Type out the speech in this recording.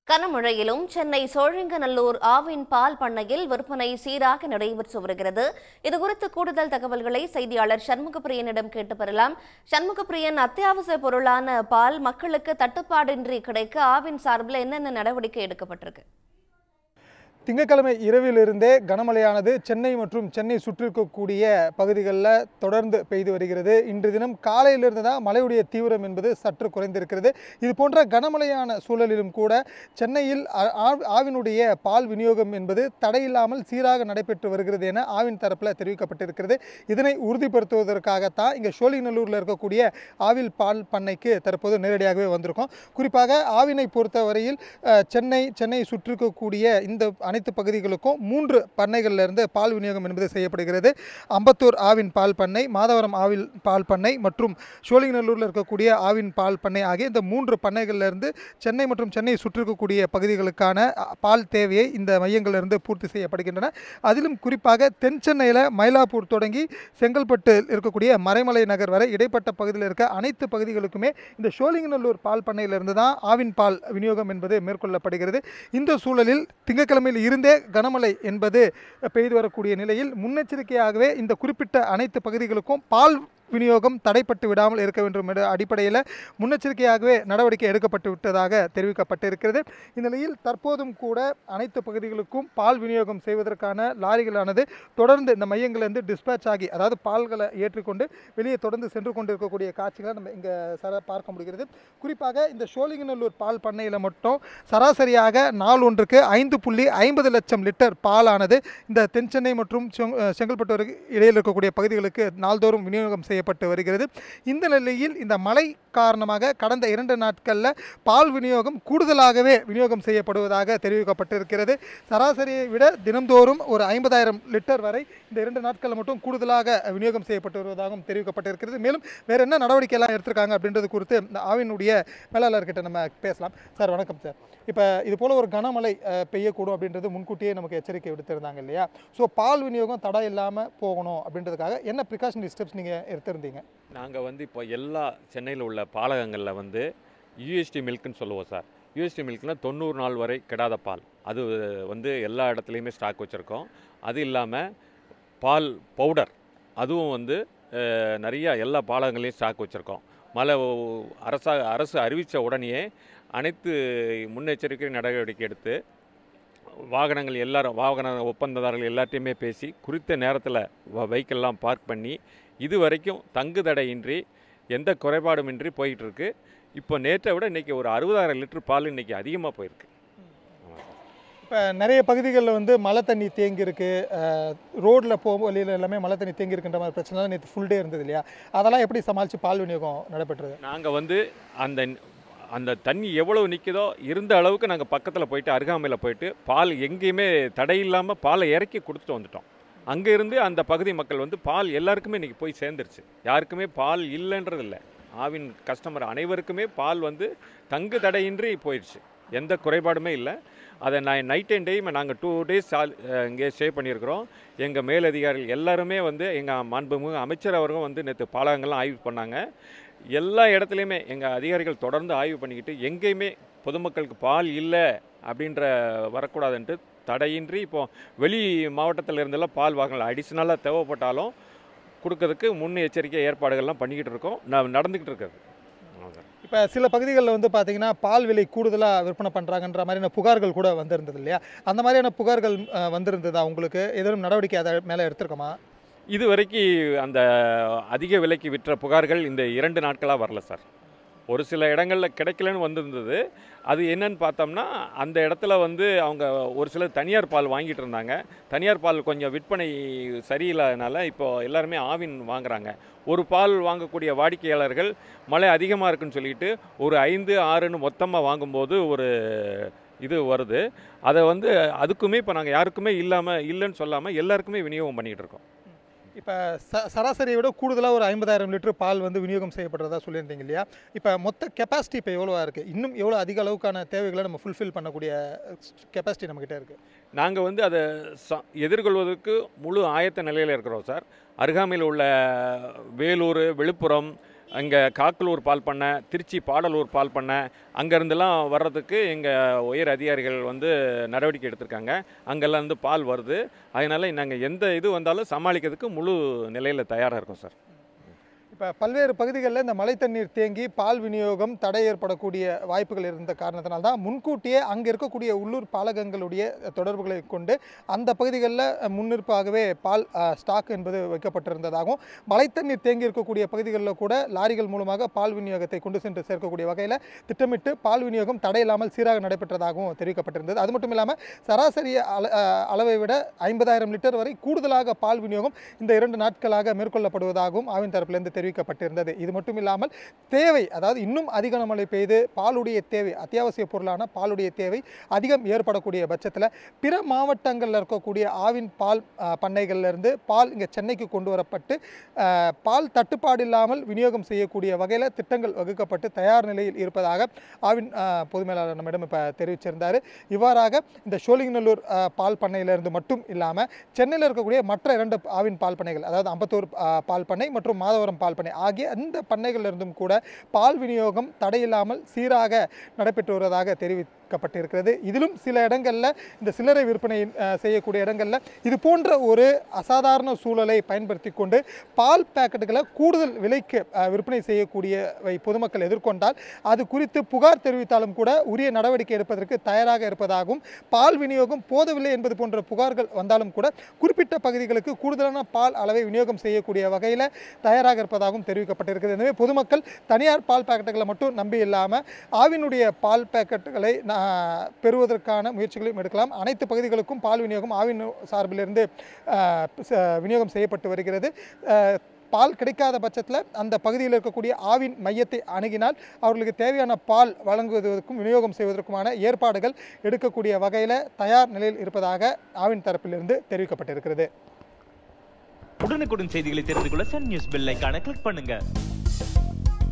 கனமழையிலும் சென்னை சோழிங்கநல்லூர் ஆவின் பால் பண்ணையில் விற்பனை சீராக நடைபெற்று வருகிறது இதுகுறித்து கூடுதல் தகவல்களை செய்தியாளர் சண்முகப்பிரியனிடம் கேட்டு பெறலாம் சண்முகப்பிரியன் அத்தியாவசிய பொருளான பால் மக்களுக்கு தட்டுப்பாடின்றி கிடைக்க ஆவின் சார்பில் என்னென்ன நடவடிக்கை எடுக்கப்பட்டிருக்கு திங்கட்கிழமை இரவிலிருந்தே கனமழையானது சென்னை மற்றும் சென்னை சுற்றிருக்கக்கூடிய பகுதிகளில் தொடர்ந்து பெய்து வருகிறது இன்று தினம் காலையிலிருந்து தான் மழையுடைய தீவிரம் என்பது சற்று குறைந்திருக்கிறது இது போன்ற கனமழையான சூழலிலும் கூட சென்னையில் ஆ- ஆ- ஆவினுடைய பால் விநியோகம் என்பது தடையில்லாமல் சீராக நடைபெற்று வருகிறது என ஆவின் தரப்பில் தெரிவிக்கப்பட்டிருக்கிறது இதனை உறுதிப்படுத்துவதற்காகத்தான் இங்கே சோழிநல்லூரில் இருக்கக்கூடிய ஆவில் பால் பண்ணைக்கு தற்போது நேரடியாகவே வந்திருக்கோம் குறிப்பாக ஆவினை பொறுத்தவரையில் அஹ், சென்னை சென்னை சுற்றிருக்கக்கூடிய இந்த அனைத்து பகுதிகளுக்கும் மூன்று பண்ணைகள்ல இருந்து பால் விநியோகம் என்பது செய்யப்படுகிறது அம்பத்தூர் ஆவின் பால் பண்ணை மாதவரம் ஆவில் பால் பண்ணை மற்றும் சோழிங்கநல்லூரில் இருக்கக்கூடிய ஆவின் பால் பண்ணை ஆகிய இந்த மூன்று பண்ணைகள்ல இருந்து சென்னை மற்றும் சென்னை சுற்றிருக்கக்கூடிய பகுதிகளுக்கான அ, பால் தேவையை இந்த மையங்கள்ல இருந்து பூர்த்தி செய்யப்படுகின்றன அதிலும் குறிப்பாக தென் சென்னையில் மயிலாப்பூர் தொடங்கி செங்கல்பட்டு இருக்கக்கூடிய மறைமலை நகர் வரை இடைப்பட்ட பகுதியில் இருக்க அனைத்து பகுதிகளுக்குமே இந்த சோழிங்கநல்லூர் பால் பண்ணையிலிருந்து தான் ஆவின் பால் விநியோகம் என்பது மேற்கொள்ளப்படுகிறது இந்த சூழலில் திங்கட்கிழமையில் இருந்தே கனமழை என்பது பெய்து வரக்கூடிய நிலையில் முன்னெச்சரிக்கையாகவே இந்த குறிப்பிட்ட அனைத்து பகுதிகளுக்கும் பால் விநியோகம் தடைப்பட்டு விடாமல் இருக்க வேண்டும் என்ற அடிப்படையில் முன்னெச்சரிக்கையாகவே நடவடிக்கை எடுக்கப்பட்டு விட்டதாக தெரிவிக்கப்பட்டிருக்கிறது இந்நிலையில் தற்போதும் கூட அனைத்து பகுதிகளுக்கும் பால் விநியோகம் செய்வதற்கான லாரிகளானது தொடர்ந்து இந்த மையங்களிலிருந்து டிஸ்பேச் ஆகி அதாவது பால்களை ஏற்றிக்கொண்டு வெளியே தொடர்ந்து சென்று கொண்டிருக்கக்கூடிய காட்சிகளை நம்ம இங்கே சர பார்க்க முடிகிறது குறிப்பாக இந்த சோழிங்கநல்லூர் பால் பண்ணையில் மட்டும் சராசரியாக நாள் ஒன்றுக்கு ஐந்து புள்ளி ஐம்பது லட்சம் லிட்டர் பாலானது இந்த தென்சென்னை மற்றும் செங்- அஹ் செங்கல்பட்டு வரை இடையில் இருக்கக்கூடிய பகுதிகளுக்கு நாள்தோறும் விநியோகம் செய்யப்பட்டு வருகிறது இந்த நிலையில் இந்த மழை காரணமாக கடந்த இரண்டு நாட்களில் பால் விநியோகம் கூடுதலாகவே விநியோகம் செய்யப்படுவதாக தெரிவிக்கப்பட்டிருக்கிறது சராசரியை விட தினம்தோறும் ஒரு ஐம்பதாயிரம் லிட்டர் வரை இந்த இரண்டு நாட்களில் மட்டும் கூடுதலாக விநியோகம் செய்யப்பட்டு வருவதாகவும் தெரிவிக்கப்பட்டிருக்கிறது மேலும் வேறு என்ன நடவடிக்கை எல்லாம் எடுத்திருக்காங்க அப்படின்றது குறித்து இந்த ஆவினுடைய மேலாளர்கிட்ட நம்ம பேசலாம் சார் வணக்கம் சார் இப்போ இது போல் ஒரு கனமழை அஹ், பெய்யக்கூடும் அப்படின்றது முன்கூட்டியே நமக்கு எச்சரிக்கை விடுத்திருந்தாங்க இல்லையா ஸோ பால் விநியோகம் தடை இல்லாமல் போகணும் அப்படின்றதுக்காக என்ன ப்ரிகாஷனரி ஸ்டெப்ஸ் நீங்கள் எடுத்திருந்தீங்க நாங்கள் வந்து இப்போ எல்லா சென்னையில் உள்ள பாலகங்களில் வந்து யூஎஸ்டி மில்க்குன்னு சொல்லுவோம் சார் யூஎஸ்டி மில்க்னால் தொண்ணூறு நாள் வரை கெடாத பால் அது வந்து எல்லா இடத்துலையுமே ஸ்டாக் வச்சுருக்கோம் அது இல்லாமல் பால் பவுடர் அதுவும் வந்து அஹ், நிறைய எல்லா பாலகங்களையும் ஸ்டாக் வச்சுருக்கோம் மழை ஒ- அரசா அரசு அறிவித்த உடனேயே அனைத்து முன்னெச்சரிக்கை நடவடிக்கை எடுத்து வாகனங்கள் எல்லாரும் வாகன ஒப்பந்ததாரர்கள் எல்லாத்தையுமே பேசி குறித்த நேரத்தில் வெஹிக்கிள்லாம் பார்க் பண்ணி இது வரைக்கும் தங்கு தடையின்றி எந்த குறைபாடுமின்றி போயிட்டு இருக்கு இப்போ நேற்றை விட இன்றைக்கி ஒரு அறுபதாயிரம் லிட்டர் பால் இன்றைக்கி அதிகமாக போயிருக்கு ஆமாம் சார் இப்போ நிறைய பகுதிகளில் வந்து மழை தண்ணி தேங்கி இருக்கு ரோட்டில் போகும் வழியில் எல்லாமே மழை தண்ணி தேங்கி இருக்கின்ற மாதிரி பிரச்சனை நேற்று ஃபுல் டே இருந்தது இல்லையா அதெல்லாம் எப்படி சமாளித்து பால் விநியோகம் நடைபெற்றது நாங்கள் வந்து அந்த அந்த தண்ணி எவ்வளவு நிற்குதோ இருந்த அளவுக்கு நாங்கள் பக்கத்தில் போயிட்டு அருகாமையில் போயிட்டு பால் எங்கேயுமே தடை இல்லாமல் பாலை இறக்கி கொடுத்துட்டு வந்துட்டோம் அங்கே இருந்து அந்த பகுதி மக்கள் வந்து பால் எல்லாருக்குமே இன்றைக்கி போய் சேர்ந்துருச்சு யாருக்குமே பால் இல்லைன்றது இல்லை ஆவின் கஸ்டமர் அனைவருக்குமே பால் வந்து தங்கு தடையின்றி போயிடுச்சு எந்த குறைபாடுமே இல்லை அதை நான் நைட் அண்ட் டேயும் நாங்கள் டூ டேஸ் இங்கே ஸ்டே பண்ணியிருக்கிறோம் எங்கள் மேலதிகாரிகள் எல்லாருமே வந்து எங்கள் மாண்புமிகு அமைச்சர் அவர்களும் வந்து நேற்று பாலகங்கள்லாம் ஆய்வு பண்ணாங்க எல்லா இடத்துலையுமே எங்கள் அதிகாரிகள் தொடர்ந்து ஆய்வு பண்ணிக்கிட்டு எங்கேயுமே பொதுமக்களுக்கு பால் இல்லை அப்படின்ற வரக்கூடாதுன்ட்டு தடையின்றி இப்போ வெளி மாவட்டத்தில் இருந்தெல்லாம் பால் வாங்கலாம் அடிஷ்னலாக தேவைப்பட்டாலும் கொடுக்கறதுக்கு முன் எச்சரிக்கை ஏற்பாடுகள்லாம் பண்ணிக்கிட்டு இருக்கோம் நான் நடந்துக்கிட்டு இருக்குது ஆமாம் சார் இப்போ சில பகுதிகளில் வந்து பார்த்தீங்கன்னா பால் விலை கூடுதலாக விற்பனை பண்ணுறாங்கன்ற மாதிரியான புகார்கள் கூட வந்திருந்தது இல்லையா அந்த மாதிரியான புகார்கள் அஹ், வந்திருந்ததா உங்களுக்கு ஏதேனும் நடவடிக்கை அதை மேலே எடுத்திருக்கோமா இது வரைக்கும் அந்த அதிக விலைக்கு விற்ற புகார்கள் இந்த இரண்டு நாட்களாக வரல சார் ஒரு சில இடங்களில் கிடைக்கலன்னு வந்திருந்தது அது என்னன்னு பார்த்தோம்னா அந்த இடத்துல வந்து அவங்க ஒரு சிலர் தனியார் பால் வாங்கிட்டு இருந்தாங்க தனியார் பால் கொஞ்சம் விற்பனை சரியில்லாதனால இப்போ எல்லாருமே ஆவின் வாங்குறாங்க ஒரு பால் வாங்கக்கூடிய வாடிக்கையாளர்கள் மழை அதிகமாக இருக்குன்னு சொல்லிட்டு ஒரு ஐந்து ஆறுன்னு மொத்தமாக வாங்கும்போது ஒரு இது வருது அதை வந்து அதுக்குமே இப்போ நாங்கள் யாருக்குமே இல்லாமல் இல்லைன்னு சொல்லாமல் எல்லாருக்குமே விநியோகம் பண்ணிகிட்டு இருக்கோம் இப்போ ச சராசரியை விட கூடுதலாக ஒரு ஐம்பதாயிரம் லிட்டர் பால் வந்து விநியோகம் செய்யப்படுறதா சொல்லியிருந்தீங்க இல்லையா இப்போ மொத்த கெப்பாசிட்டி இப்போ எவ்வளோவா இருக்குது இன்னும் எவ்வளோ அதிக அளவுக்கான தேவைகளை நம்ம ஃபுல்ஃபில் பண்ணக்கூடிய கெப்பாசிட்டி நம்மக்கிட்ட இருக்குது நாங்கள் வந்து அதை ச எதிர்கொள்வதற்கு முழு ஆயத்த நிலையில் இருக்கிறோம் சார் அருகாமையில் உள்ள வேலூர் விழுப்புரம் இங்கே காக்கலூர் பால் பண்ணை திருச்சி பாடலூர் பால் பண்ணை அங்கேருந்துலாம் வர்றதுக்கு எங்கள் உயர் அதிகாரிகள் வந்து நடவடிக்கை எடுத்திருக்காங்க அங்கெல்லாம் வந்து பால் வருது அதனால் நாங்கள் எந்த இது வந்தாலும் சமாளிக்கிறதுக்கு முழு நிலையில் தயாராக இருக்கோம் சார் இப்போ பல்வேறு பகுதிகளில் இந்த மழை தண்ணீர் தேங்கி பால் விநியோகம் தடை ஏற்படக்கூடிய வாய்ப்புகள் இருந்த காரணத்தினால தான் முன்கூட்டியே அங்கே இருக்கக்கூடிய உள்ளூர் பாலகங்களுடைய தொடர்புகளை கொண்டு அந்த பகுதிகளில் முன்னிற்பாகவே பால் அஹ், ஸ்டாக் என்பது வைக்கப்பட்டிருந்ததாகவும் மழை தண்ணீர் தேங்கி இருக்கக்கூடிய பகுதிகளில் கூட லாரிகள் மூலமாக பால் விநியோகத்தை கொண்டு சென்று சேர்க்கக்கூடிய வகையில் திட்டமிட்டு பால் விநியோகம் தடையில்லாமல் சீராக நடைபெற்றதாகவும் தெரிவிக்கப்பட்டிருந்தது அது மட்டும் இல்லாமல் சராசரி அள- அஹ், அளவை விட ஐம்பதாயிரம் லிட்டர் வரை கூடுதலாக பால் விநியோகம் இந்த இரண்டு நாட்களாக மேற்கொள்ளப்படுவதாகவும் ஆவின் தரப்பிலிருந்து தெரிவிக்கப்பட்டிருந்தது இது மட்டும் இல்லாமல் தேவை அதாவது இன்னும் அதிக மழை பெய்து பாலுடைய தேவை அத்தியாவசிய பொருளான பாலுடைய தேவை அதிகம் ஏற்படக்கூடிய பட்சத்தில் பிற மாவட்டங்களில் இருக்கக்கூடிய ஆவின் பால் அஹ், பண்ணைகள்ல இருந்து பால் இங்கே சென்னைக்கு கொண்டு வரப்பட்டு அஹ், பால் தட்டுப்பாடு இல்லாமல் விநியோகம் செய்யக்கூடிய வகையில் திட்டங்கள் வகுக்கப்பட்டு தயார் நிலையில் இருப்பதாக ஆவின் அஹ், பொது மேலாளர் நம்மிடம் இப்போ தெரிவிச்சிருந்தார் இவ்வாறாக இந்த சோழிங்கநல்லூர் அஹ், பால் பண்ணையிலிருந்து மட்டும் இல்லாமல் சென்னையில் இருக்கக்கூடிய மற்ற இரண்டு ஆவின் பால் பண்ணைகள் அதாவது அம்பத்தூர் அஹ், பால் பண்ணை மற்றும் மாதவரம் பால் பண்ணை ஆகிய அந்த பண்ணைகளில் இருந்தும் கூட பால் விநியோகம் தடையில்லாமல் சீராக நடைபெற்று வருவதாக தெரிவிக்கப்பட்டிருக்கிறது இதிலும் சில இடங்களில் இந்த சில்லறை விற்பனை அஹ், செய்யக்கூடிய இடங்களில் இது போன்ற ஒரு அசாதாரண சூழலை பயன்படுத்தி கொண்டு பால் பாக்கெட்டுகளை கூடுதல் விலைக்கு அஹ், விற்பனை செய்யக்கூடியவை பொதுமக்கள் எதிர்கொண்டால் அது குறித்து புகார் தெரிவித்தாலும் கூட உரிய நடவடிக்கை எடுப்பதற்கு தயாராக இருப்பதாகவும் பால் விநியோகம் போதவில்லை என்பது போன்ற புகார்கள் வந்தாலும் கூட குறிப்பிட்ட பகுதிகளுக்கு கூடுதலான பால் அளவை விநியோகம் செய்யக்கூடிய வகையில் தயாராக இருப்பதாகவும் தெரிவிக்கப்பட்டிருக்கிறது எனவே பொதுமக்கள் தனியார் பால் பாக்கெட்டுகளை மட்டும் நம்பி இல்லாமல் ஆவினுடைய பால் பாக்கெட்டுகளை நா- பெறுவதற்கான முயற்சிகளையும் எடுக்கலாம் அனைத்து பகுதிகளுக்கும் பால் விநியோகம் ஆவின் சார்பிலிருந்து அஹ், ச- விநியோகம் செய்யப்பட்டு வருகிறது அஹ், பால் கிடைக்காத பட்சத்தில் அந்த பகுதியில் இருக்கக்கூடிய ஆவின் மையத்தை அணுகினால் அவர்களுக்கு தேவையான பால் வழங்குவதற்கும் விநியோகம் செய்வதற்குமான ஏற்பாடுகள் எடுக்கக்கூடிய வகையில் தயார் நிலையில் இருப்பதாக ஆவின் தரப்பிலிருந்து தெரிவிக்கப்பட்டிருக்கிறது உடனுக்குடன் செய்திகளை தெரிந்து கொள்ள சன் நியூஸ் பெல் ஐகானை கிளிக் பண்ணுங்க